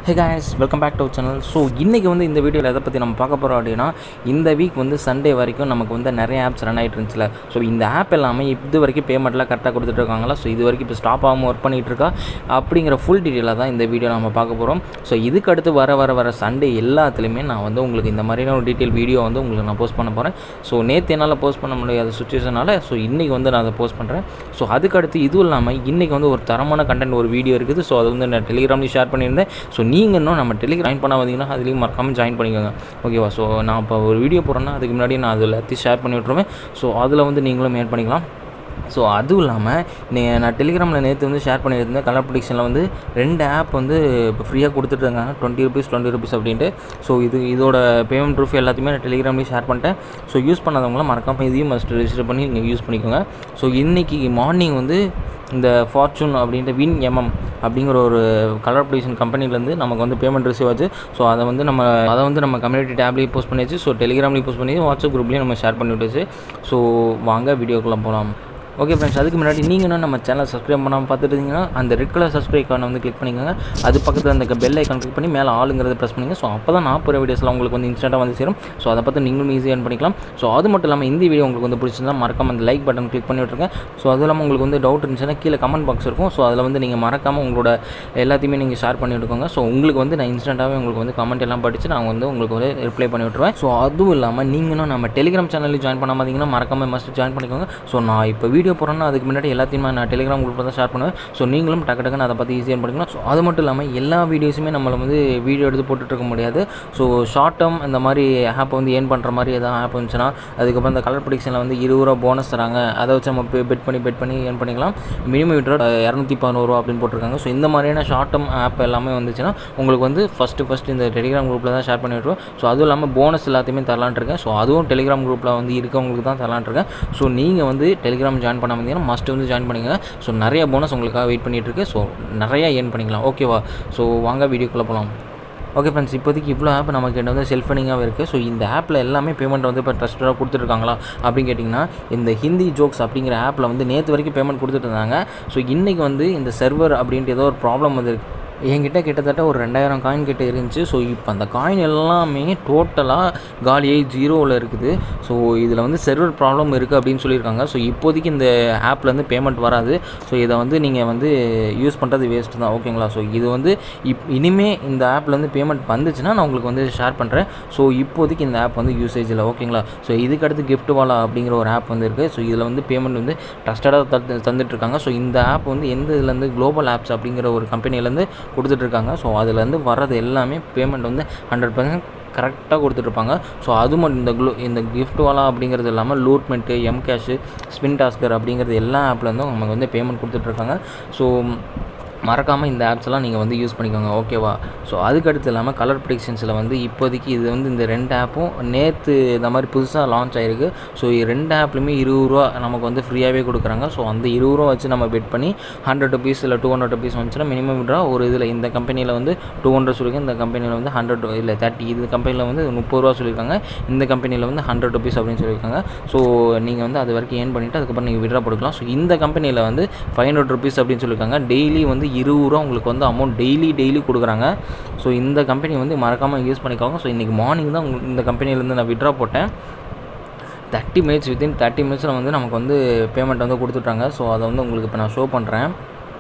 hey guys welcome back to channel so இன்றைக்கி வந்து இந்த வீடியோவில் எதை பற்றி நம்ம பார்க்க போகிறோம் அப்படின்னா இந்த வீக் வந்து சண்டே வரைக்கும் நமக்கு வந்து நிறைய ஆப்ஸ் ரன் ஆகிட்டு இருந்துச்சுல ஸோ இந்த ஆப் எல்லாமே இது வரைக்கும் பேமெண்ட்லாம் கரெக்டாக கொடுத்துட்டு இருக்காங்களா ஸோ இது வரைக்கும் இப்போ ஸ்டாப் ஆகாமல் ஒர்க் பண்ணிகிட்டு இருக்கா அப்படிங்கிற ஃபுல் டீட்டெயிலாக தான் இந்த வீடியோ நம்ம பார்க்க போகிறோம் ஸோ இதுக்கு அடுத்து வர வர வர சண்டே எல்லாத்துலேயுமே நான் வந்து உங்களுக்கு இந்த மாதிரியான ஒரு டீட்டெயில் வீடியோ வந்து உங்களுக்கு நான் போஸ்ட் பண்ண போகிறேன் ஸோ நேற்று என்னால் போஸ்ட் பண்ண முடியாத சுச்சுவேஷனால் ஸோ இன்றைக்கி வந்து நான் அதை போஸ்ட் பண்ணுறேன் ஸோ அதுக்கு அடுத்து இதுவும் இல்லாமல் இன்றைக்கி வந்து ஒரு தரமான கண்டென்ட் ஒரு வீடியோ இருக்குது ஸோ அது வந்து நான் டெலிகிராம்லேயும் ஷேர் பண்ணியிருந்தேன் ஸோ நீங்கள் இன்னும் நம்ம டெலிகிராம் ஜாயின் பண்ண வந்தீங்கன்னா அதுலேயும் மறக்காமல் ஜாயின் பண்ணிக்கோங்க ஓகேவா ஸோ நான் இப்போ ஒரு வீடியோ போடுறேன்னா அதுக்கு முன்னாடி நான் அதில் எல்லாத்தையும் ஷேர் பண்ணி விட்ருவேன் ஸோ அதில் வந்து நீங்களும் ஏட் பண்ணிக்கலாம் ஸோ அதுவும் இல்லாமல் நீ நான் டெலிகிராமில் நேற்று வந்து ஷேர் பண்ணியிருந்தேன் கலர் ப்ரொடிக்ஷனில் வந்து ரெண்டு ஆப் வந்து இப்போ ஃப்ரீயாக கொடுத்துட்ருக்காங்க டுவெண்ட்டி ருபீஸ் டுவெண்ட்டி ருபீஸ் அப்படின்ட்டு ஸோ இது இதோட பேமெண்ட் ப்ரூஃப் எல்லாத்தையுமே நான் டெலிகிராம்லேயும் ஷேர் பண்ணிட்டேன் ஸோ யூஸ் பண்ணாதவங்களாம் மறக்காமல் இதையும் மஸ்ட் ரெஜிஸ்டர் பண்ணி நீங்கள் யூஸ் பண்ணிக்கோங்க ஸோ இன்றைக்கி மார்னிங் வந்து இந்த ஃபார்ச்சூன் அப்படின்ட்டு வின் எம்எம் அப்படிங்கிற ஒரு கலர் ப்ரொடியூஷன் கம்பெனிலேருந்து நமக்கு வந்து பேமெண்ட் ரிசீவ் ஆச்சு ஸோ அதை வந்து நம்ம அதை வந்து நம்ம கம்யூனிட்டி டேப்லேயும் போஸ்ட் பண்ணியாச்சு ஸோ டெலிகிராம்லேயும் போஸ்ட் பண்ணி வாட்ஸ்அப் குரூப்லேயும் நம்ம ஷேர் பண்ணி விட்டுச்சு ஸோ வாங்க வீடியோக்குள்ளே போகலாம் ஓகே ஃப்ரெண்ட்ஸ் அதுக்கு முன்னாடி நீங்கள் இன்னும் நம்ம சேனல் சப்ஸ்கிரைப் பண்ணாமல் பார்த்துட்டு இருந்தீங்கன்னா அந்த ரெட் கலர் சப்ஸ்கிரைப் ஐக்கானை வந்து கிளிக் பண்ணிக்கோங்க அது பக்கத்தில் அந்த பெல் ஐக்கான் கிளிக் பண்ணி மேலே ஆளுங்கிறத ப்ரெஸ் பண்ணுங்க ஸோ அப்போ தான் நான் போகிற வீடியோஸ்லாம் உங்களுக்கு வந்து இன்ஸ்டண்ட்டாக வந்து சேரும் ஸோ அதை பார்த்து நீங்களும் ஈஸியாக earn பண்ணிக்கலாம் ஸோ அது மட்டும் இல்லாமல் இந்த வீடியோ உங்களுக்கு வந்து பிடிச்சிருந்தா மறக்காம அந்த லைக் பட்டன் கிளிக் பண்ணி விட்ருங்க ஸோ அதுவும் இல்லாமல் உங்களுக்கு வந்து டவுட் இருந்துச்சுன்னா கீழே கமெண்ட் பாக்ஸ் இருக்கும் ஸோ அதில் வந்து நீங்கள் மறக்காமல் உங்களோட எல்லாத்தையுமே நீங்கள் ஷேர் பண்ணி விட்டுக்கோங்க ஸோ உங்களுக்கு வந்து நான் இன்ஸ்டண்ட்டாகவே உங்களுக்கு வந்து கமெண்ட் எல்லாம் படித்து நான் வந்து உங்களுக்கு வந்து ரிப்ளை பண்ணி விட்ருவேன் ஸோ அதுவும் இல்லாமல் நீங்களும் நம்ம டெலிகிராம் சேனலில் ஜாயின் பண்ணாமல் இருந்தீங்கன்னா மறக்காமல் மஸ்ட் ஜாயின் பண்ணிக்கோங்க ஸோ நான் இப்போ வீடியோ போகிறேன்னா அதுக்கு முன்னாடி எல்லாத்தையுமே நான் டெலிகிராம் குரூப்பில் தான் ஷேர் பண்ணுவேன் ஸோ நீங்களும் டக்கு டக்குன்னு அதை பற்றி ஈஸியாக பண்ணிக்கலாம் ஸோ அது மட்டும் இல்லாமல் எல்லா வீடியோஸுமே நம்மளை வந்து வீடியோ எடுத்து போட்டுட்டு இருக்க முடியாது ஸோ ஷார்ட் டேர்ம் இந்த மாதிரி ஆப் வந்து ஏர்ன் பண்ணுற மாதிரி எதாவது ஆப் இருந்துச்சுன்னா அதுக்கப்புறம் இந்த கலர் ப்ரொடிக்ஷனில் வந்து இருபது ரூபா போனஸ் தராங்க அதை வச்சு நம்ம பெட் பண்ணி பெட் பண்ணி ஏர்ன் பண்ணிக்கலாம் மினிமம் விட்ரா இரநூத்தி பதினோரு ரூபா அப்படின்னு போட்டிருக்காங்க ஸோ இந்த மாதிரியான ஷார்ட் டேர்ம் ஆப் எல்லாமே வந்துச்சுன்னா உங்களுக்கு வந்து ஃபஸ்ட்டு ஃபஸ்ட்டு இந்த டெலிகிராம் குரூப்பில் தான் ஷேர் பண்ணி விட்ருவோம் ஸோ அதுவும் இல்லாமல் போனஸ் எல்லாத்தையுமே தரலான்ட்டு இருக்கேன் ஸோ அதுவும் டெலிகிராம் குரூப்பில் வந்து இருக்கவங்களுக்கு தான் தரலான்ட்டு இருக்கேன் ஸோ நீங்கள் வந்து டெலிகிராம் ஜாயின் பண்ண வந்தீங்கன்னா மஸ்ட் வந்து ஜாயின் பண்ணிங்க ஸோ நிறைய போனஸ் உங்களுக்காக வெயிட் பண்ணிகிட்டு இருக்கு ஸோ நிறைய ஏர்ன் பண்ணிக்கலாம் ஓகேவா ஸோ வாங்க வீடியோக்குள்ளே போகலாம் ஓகே ஃப்ரெண்ட்ஸ் இப்போதைக்கு இவ்வளோ ஆப் நமக்கு என்ன வந்து செல்ஃப் ரன்னிங்காக இருக்குது ஸோ இந்த ஆப்பில் எல்லாமே பேமெண்ட் வந்து இப்போ ட்ரஸ்டடாக கொடுத்துருக்காங்களா அப்படின்னு கேட்டிங்கன்னா இந்த ஹிந்தி ஜோக்ஸ் அப்படிங்கிற ஆப்பில் வந்து நேற்று வரைக்கும் பேமெண்ட் கொடுத்துட்டு இருந்தாங்க ஸோ இன்றைக்கி வந்து இந்த சர்வர் அப்படின்ட்டு ஏதோ ஒரு ப்ராப்ளம் வந்து இருக்கு என்கிட்ட கிட்டத்தட்ட ஒரு ரெண்டாயிரம் காயின் கிட்ட இருந்துச்சு ஸோ இப்போ அந்த காயின் எல்லாமே டோட்டலாக காலியாகி ஜீரோவில் இருக்குது ஸோ இதில் வந்து சர்வர் ப்ராப்ளம் இருக்குது அப்படின்னு சொல்லியிருக்காங்க ஸோ இப்போதைக்கு இந்த ஆப்லேருந்து பேமெண்ட் வராது ஸோ இதை வந்து நீங்கள் வந்து யூஸ் பண்ணுறது வேஸ்ட்டு தான் ஓகேங்களா ஸோ இது வந்து இப் இனிமே இந்த ஆப்லேருந்து பேமெண்ட் வந்துச்சுன்னா நான் உங்களுக்கு வந்து ஷேர் பண்ணுறேன் ஸோ இப்போதைக்கு இந்த ஆப் வந்து யூசேஜில் ஓகேங்களா ஸோ இதுக்கடுத்து கிஃப்ட் வாலா அப்படிங்கிற ஒரு ஆப் வந்து இருக்குது ஸோ இதில் வந்து பேமெண்ட் வந்து ட்ரஸ்டடாக தந்து தந்துட்டுருக்காங்க ஸோ இந்த ஆப் வந்து எந்த இதுலேருந்து குளோபல் ஆப்ஸ் அப்படிங்கிற ஒரு கம்பெனிலேருந்து கொடுத்துட்ருக்காங்க ஸோ அதுலேருந்து வர்றது எல்லாமே பேமெண்ட் வந்து ஹண்ட்ரட் பர்சன்ட் கரெக்டாக கொடுத்துட்ருப்பாங்க ஸோ அது மட்டும் இந்த க்ளூ இந்த கிஃப்ட் வாலா அப்படிங்கிறது இல்லாமல் லூட்மெண்ட்டு எம் கேஷு ஸ்பின் டாஸ்கர் அப்படிங்கிறது எல்லா ஆப்லேருந்தும் நமக்கு வந்து பேமெண்ட் கொடுத்துட்ருக்காங்க ஸோ மறக்காமல் இந்த ஆப்ஸ் எல்லாம் நீங்கள் வந்து யூஸ் பண்ணிக்கோங்க ஓகேவா ஸோ அதுக்கடுத்து இல்லாமல் கலர் ப்ரிடிக்ஷன்ஸில் வந்து இப்போதைக்கு இது வந்து இந்த ரெண்டு ஆப்பும் நேற்று இந்த மாதிரி புதுசாக லான்ச் ஆகிருக்கு ஸோ ரெண்டு ஆப்லையுமே இருபது ரூபா நமக்கு வந்து ஃப்ரீயாகவே கொடுக்குறாங்க ஸோ அந்த இருபது ரூபா வச்சு நம்ம பெட் பண்ணி ஹண்ட்ரட் ருபீஸ் இல்லை டூ ஹண்ட்ரட் ருபீஸ் வந்துச்சுன்னா மினிமம் விட்ரா ஒரு இதில் இந்த கம்பெனியில் வந்து டூ ஹண்ட்ரட் சொல்லியிருக்கேன் இந்த கம்பெனியில் வந்து ஹண்ட்ரட் இல்லை தேர்ட்டி இது கம்பெனியில் வந்து முப்பது ரூபா சொல்லியிருக்காங்க இந்த கம்பெனியில் வந்து ஹண்ட்ரட் ருபீஸ் அப்படின்னு சொல்லியிருக்காங்க ஸோ நீங்கள் வந்து அது வரைக்கும் ஏர்ன் பண்ணிவிட்டு அதுக்கப்புறம் நீங்கள் விட்ரா போட்டுக்கலாம் ஸோ இந்த கம்பெனியில் வந்து ஃபைவ் ஹண்ட்ரட் ருபீஸ் அப்படின்னு சொல்லியிருக்காங்க டெய்லி வந்து இருபது ரூபா உங்களுக்கு வந்து அமௌண்ட் டெய்லி டெய்லி கொடுக்குறாங்க ஸோ இந்த கம்பெனி வந்து மறக்காமல் யூஸ் பண்ணிக்கோங்க ஸோ இன்றைக்கி மார்னிங் தான் உங்களுக்கு இந்த கம்பெனிலேருந்து நான் விட்ரா போட்டேன் தேர்ட்டி மினிட்ஸ் வித்தின் தேர்ட்டி மினிட்ஸில் வந்து நமக்கு வந்து பேமெண்ட் வந்து கொடுத்துட்றாங்க ஸோ அதை வந்து உங்களுக்கு இப்போ நான் ஷோ பண்ணுறேன்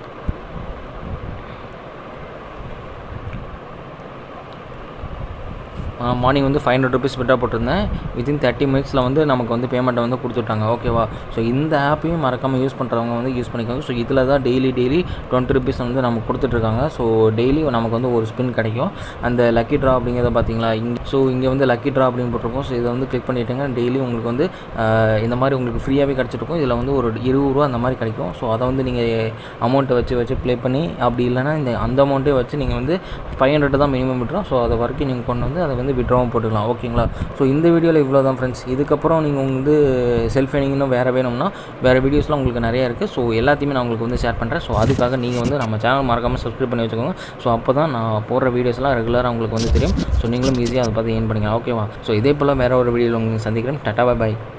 மார்னிங் வந்து ஃபைவ் ஹண்ட்ரட் ருபீஸ் விட்ரா போட்டிருந்தேன் வித்தின் தேர்ட்டி மினிட்ஸில் வந்து நமக்கு வந்து பேமெண்ட்டை வந்து கொடுத்துட்டாங்க ஓகேவா ஸோ இந்த ஆப்பையும் மறக்காமல் யூஸ் பண்ணுறவங்க வந்து யூஸ் பண்ணிக்கோங்க ஸோ இதில் தான் டெய்லி டெய்லி டுவெண்ட்டி ருபீஸ் வந்து நமக்கு கொடுத்துட்ருக்காங்க ஸோ டெய்லி நமக்கு வந்து ஒரு ஸ்பின் கிடைக்கும் அந்த லக்கி ட்ரா அப்படிங்கிறத பார்த்தீங்களா இங்கே ஸோ இங்கே வந்து லக்கி ட்ரா அப்படின்னு போட்டிருக்கோம் ஸோ இதை வந்து கிளிக் பண்ணிட்டீங்க டெய்லி உங்களுக்கு வந்து இந்த மாதிரி உங்களுக்கு ஃப்ரீயாகவே கிடச்சிருக்கும் இதில் வந்து ஒரு இருபது ரூபா அந்த மாதிரி கிடைக்கும் ஸோ அதை வந்து நீங்கள் அமௌண்ட்டை வச்சு வச்சு ப்ளே பண்ணி அப்படி இல்லைனா இந்த அந்த அமௌண்ட்டே வச்சு நீங்கள் வந்து ஃபைவ் ஹண்ட்ரட் தான் மினிமம் விட்றோம் ஸோ அதை வரைக்கும் நீங்கள் கொண்டு வந்து அதை வந்து விட்ராவும் போட்டுக்கலாம் ஓகேங்களா ஸோ இந்த வீடியோவில் இவ்வளோ தான் ஃப்ரெண்ட்ஸ் இதுக்கப்புறம் நீங்கள் வந்து செல்ஃப் இன்னும் வேறு வேணும்னா வேறு வீடியோஸ்லாம் உங்களுக்கு நிறையா இருக்குது ஸோ எல்லாத்தையுமே நான் உங்களுக்கு வந்து ஷேர் பண்ணுறேன் ஸோ அதுக்காக நீங்கள் வந்து நம்ம சேனல் மறக்காமல் சப்ஸ்கிரைப் பண்ணி வச்சுக்கோங்க ஸோ அப்போ தான் நான் போடுற வீடியோஸ்லாம் ரெகுலராக உங்களுக்கு வந்து தெரியும் ஸோ நீங்களும் ஈஸியாக அதை பார்த்து ஏன் பண்ணிக்கலாம் ஓகேவா ஸோ இதே போல் வேறு ஒரு வீடியோவில் உங்களுக்கு சந்திக்கிறேன் டட்டா பாய்